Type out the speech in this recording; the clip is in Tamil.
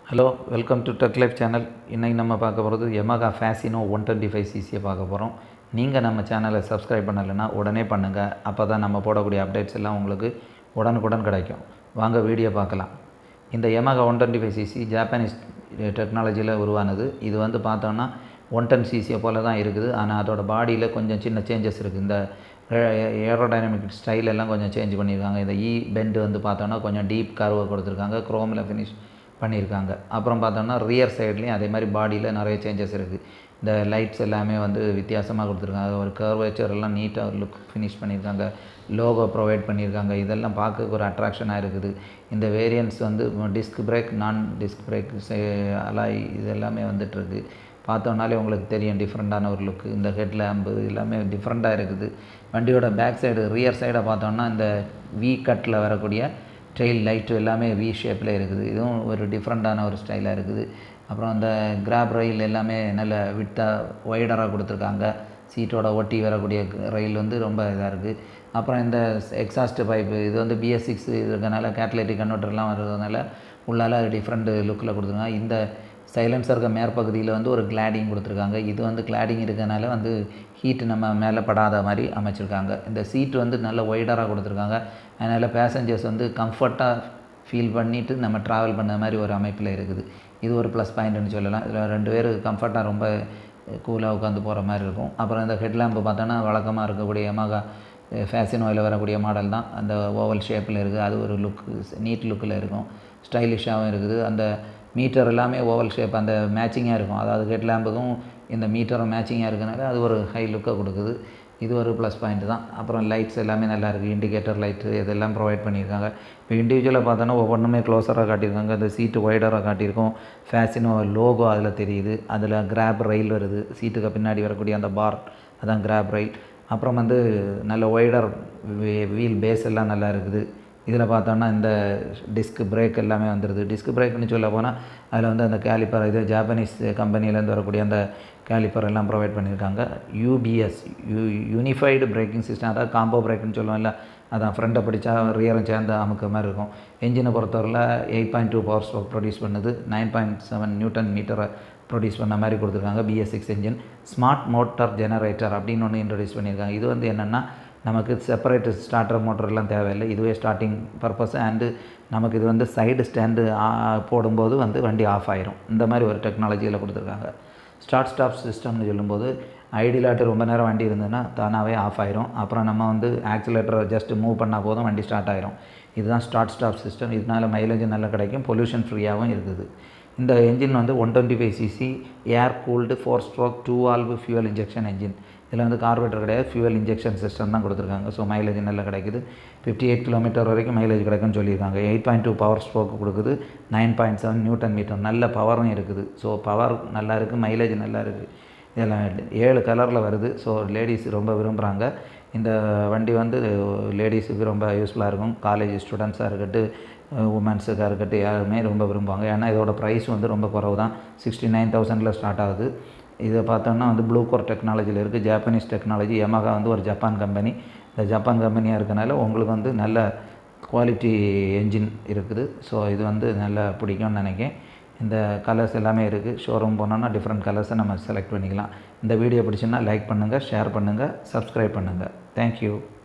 hello welcome to tech life channel இன்றைக்கி நம்ம பார்க்க போகிறது Yamaha Fascino one twenty five சிசியை பார்க்க போகிறோம் நீங்கள் நம்ம சேனலை சப்ஸ்கிரைப் பண்ணலைன்னா உடனே பண்ணுங்கள் அப்போ தான் நம்ம போடக்கூடிய அப்டேட்ஸ் எல்லாம் உங்களுக்கு உடனுக்குடன் கிடைக்கும் வாங்க வீடியோ பார்க்கலாம் இந்த Yamaha one twenty five cc Japanese டெக்னாலஜியில் உருவானது இது வந்து பார்த்தோன்னா ஒன் டென் சிசியை போல தான் இருக்குது ஆனால் அதோட பாடியில் கொஞ்சம் சின்ன சேஞ்சஸ் இருக்குது இந்த ஏரோடைனமிக் ஸ்டைல் எல்லாம் கொஞ்சம் சேஞ்ச் பண்ணியிருக்காங்க இந்த இ பெண்டு வந்து பார்த்தோன்னா கொஞ்சம் டீப் கர்வை கொடுத்துருக்காங்க குரோமில் ஃபினிஷ் பண்ணியிருக்காங்க அப்புறம் பார்த்தோம்னா ரியர் சைட்லேயும் அதே மாதிரி பாடியில் நிறைய சேஞ்சஸ் இருக்குது இந்த லைட்ஸ் எல்லாமே வந்து வித்தியாசமாக கொடுத்துருக்காங்க ஒரு கர்வேச்சர் எல்லாம் நீட்டாக ஒரு லுக் ஃபினிஷ் பண்ணியிருக்காங்க லோகோ ப்ரொவைட் பண்ணியிருக்காங்க இதெல்லாம் பார்க்க ஒரு அட்ராக்ஷனாக இருக்குது இந்த வேரியன்ட்ஸ் வந்து disc brake non disc brake alloy இது எல்லாமே வந்துட்டுருக்கு பார்த்தோன்னாலே உங்களுக்கு தெரியும் டிஃப்ரெண்ட்டான ஒரு லுக்கு இந்த ஹெட் லேம்பு எல்லாமே டிஃப்ரெண்ட்டாக இருக்குது வண்டியோட பேக் சைடு ரியர் சைடை பார்த்தோன்னா இந்த வி கட்டில் வரக்கூடிய ட்ரெயில் லைட்டு எல்லாமே வி ஷேப்பில் இருக்குது இதுவும் ஒரு டிஃப்ரெண்ட்டான ஒரு ஸ்டைலாக இருக்குது அப்புறம் அந்த கிராப் ரயில் எல்லாமே நல்ல விட்டாக ஒய்டராக கொடுத்துருக்காங்க சீட்டோட ஒட்டி வரக்கூடிய ரயில் வந்து ரொம்ப இதாக இருக்குது அப்புறம் இந்த எக்ஸாஸ்ட் பைப்பு இது வந்து பிஎஸ் சிக்ஸ் இருக்கனால கேட்டலைட்டிக் கன்வெர்ட்டர்லாம் வர்றதுனால உள்ளால டிஃப்ரெண்ட் லுக்கில் கொடுத்துருக்காங்க இந்த சைலன்சருக்கு மேற்பகுதியில் வந்து ஒரு கிளாடிங் கொடுத்துருக்காங்க இது வந்து கிளாடிங் இருக்கனால வந்து ஹீட் நம்ம மேலே படாத மாதிரி அமைச்சிருக்காங்க இந்த சீட் வந்து நல்ல ஒய்டராக கொடுத்துருக்காங்க அதனால் பேசஞ்சர்ஸ் வந்து கம்ஃபர்ட்டாக ஃபீல் பண்ணிவிட்டு நம்ம ட்ராவல் பண்ண மாதிரி ஒரு அமைப்பில் இருக்குது இது ஒரு ப்ளஸ் பாயிண்ட்னு சொல்லலாம் இதில் ரெண்டு பேர் கம்ஃபர்ட்டாக ரொம்ப கூலாக உட்காந்து போகிற மாதிரி இருக்கும் அப்புறம் இந்த ஹெட்லாம்பு பார்த்தோன்னா வழக்கமாக இருக்கக்கூடிய Yamaha ஃபேஷன் ஆயில் வரக்கூடிய மாடல் தான் அந்த ஓவல் ஷேப்பில் இருக்குது அது ஒரு லுக் நீட் லுக்கில் இருக்கும் ஸ்டைலிஷாகவும் இருக்குது அந்த மீட்டர் எல்லாமே ஓவல் ஷேப் அந்த மேட்சிங்காக இருக்கும் அதாவது ஹெட் லேம்புக்கும் இந்த மீட்டரும் மேட்சிங்காக இருக்கனால அது ஒரு ஹை லுக்கை கொடுக்குது இது ஒரு ப்ளஸ் பாயிண்ட் தான் அப்புறம் லைட்ஸ் எல்லாமே நல்லா இருக்குது இண்டிகேட்டர் லைட்டு இதெல்லாம் ப்ரொவைட் பண்ணியிருக்காங்க இப்போ இண்டிவிஜுவலாக பார்த்தோன்னா ஒவ்வொன்றுமே க்ளோஸராக காட்டியிருக்காங்க அந்த சீட்டு ஒய்டராக காட்டியிருக்கோம் ஃபேஷனோ லோகோ அதில் தெரியுது அதில் கிராப் ரயில் வருது சீட்டுக்கு பின்னாடி வரக்கூடிய அந்த பார் அதான் கிராப் ரயில் அப்புறம் வந்து நல்ல ஒய்டர் வீல் பேஸ் எல்லாம் நல்லா இருக்குது இதில் பார்த்தோன்னா இந்த டிஸ்க் பிரேக் எல்லாமே வந்துடுது டிஸ்க் பிரேக்னு சொல்ல போனால் அதில் வந்து அந்த கேலிப்பர் இது ஜாப்பனீஸ் கம்பெனிலேருந்து வரக்கூடிய அந்த கேலிப்பர் எல்லாம் ப்ரொவைட் பண்ணியிருக்காங்க UBS U unified braking system அதாவது காம்போ பிரேக்குன்னு சொல்லுவோம்ல அதான் ஃப்ரண்ட்டை பிடிச்சா ரியரும் சேர்ந்து அமுக்க மாதிரி இருக்கும் என்ஜினை பொறுத்தவரையில் eight point two power stroke produce பண்ணுது நைன் பாயிண்ட் செவன் நியூட்டன் மீட்டரை ப்ரொடியூஸ் பண்ண மாதிரி கொடுத்துருக்காங்க BS six engine smart motor generator அப்படின்னு ஒன்று இன்ட்ரடியூஸ் பண்ணியிருக்காங்க இது வந்து என்னென்னா நமக்கு செப்பரேட் ஸ்டார்டர் மோட்டர்லாம் தேவையில்லை இதுவே ஸ்டார்டிங் பர்பஸ் அண்டு நமக்கு இது வந்து சைடு ஸ்டாண்டு போடும்போது வந்து வண்டி ஆஃப் ஆயிரும் இந்த மாதிரி ஒரு டெக்னாலஜியில் கொடுத்துருக்காங்க ஸ்டார்ட் ஸ்டாப் சிஸ்டம்னு சொல்லும்போது ஐடியலாட்டு ரொம்ப நேரம் வண்டி இருந்ததுன்னா தானாகவே ஆஃப் ஆயிரும் அப்புறம் நம்ம வந்து ஆக்சிலேட்டரை ஜஸ்ட் மூவ் பண்ணால் போதும் வண்டி ஸ்டார்ட் ஆயிரும் இதுதான் ஸ்டார்ட் ஸ்டாப் சிஸ்டம் இதனால் மைலேஜ் நல்லா கிடைக்கும் பொல்யூஷன் ஃப்ரீயாகவும் இருக்குது இந்த என்ஜின் வந்து one twenty five cc air cooled four stroke two valve fuel injection engine இதில் வந்து கார்பரேட்டர் கிடையாது ஃபியூவல் இன்ஜெக்ஷன் சிஸ்டம் தான் கொடுத்துருக்காங்க ஸோ மைலேஜ் நல்லா கிடைக்குது ஃபிஃப்டி எயிட் கிலோமீட்டர் வரைக்கும் மைலேஜ் கிடைக்கும்னு சொல்லியிருக்காங்க eight point two power stroke கொடுக்குது nine point seven newton metre நல்ல பவரும் இருக்குது ஸோ பவர் நல்லா இருக்குது மைலேஜ் நல்லா இருக்குது இதெல்லாம் ஏழு கலரில் வருது ஸோ லேடிஸ் ரொம்ப விரும்புகிறாங்க இந்த வண்டி வந்து லேடிஸுக்கு ரொம்ப யூஸ்ஃபுல்லாக இருக்கும் காலேஜ் ஸ்டூடெண்ட்ஸாக இருக்கட்டும் உமன்ஸுக்காக இருக்கட்டும் யாருமே ரொம்ப விரும்புவாங்க ஏன்னா இதோட ப்ரைஸ் வந்து ரொம்ப குறவு தான் சிக்ஸ்டி நைன் தௌசண்டில் ஸ்டார்ட் ஆகுது இதை பார்த்தோம்னா வந்து ப்ளூ கோர் டெக்னாலஜியில் இருக்குது ஜாப்பனீஸ் டெக்னாலஜி Yamaha வந்து ஒரு ஜப்பான் கம்பெனி இந்த ஜப்பான் கம்பெனியாக இருக்கனால உங்களுக்கு வந்து நல்ல குவாலிட்டி என்ஜின் இருக்குது ஸோ இது வந்து நல்லா பிடிக்கும்னு நினைக்கிறேன் இந்த கலர்ஸ் எல்லாமே இருக்குது ஷோரூம் போனோன்னா டிஃப்ரெண்ட் கலர்ஸை நம்ம செலக்ட் பண்ணிக்கலாம் இந்த வீடியோ பிடிச்சுன்னா லைக் பண்ணுங்கள் ஷேர் பண்ணுங்கள் சப்ஸ்கிரைப் பண்ணுங்கள் தேங்க்யூ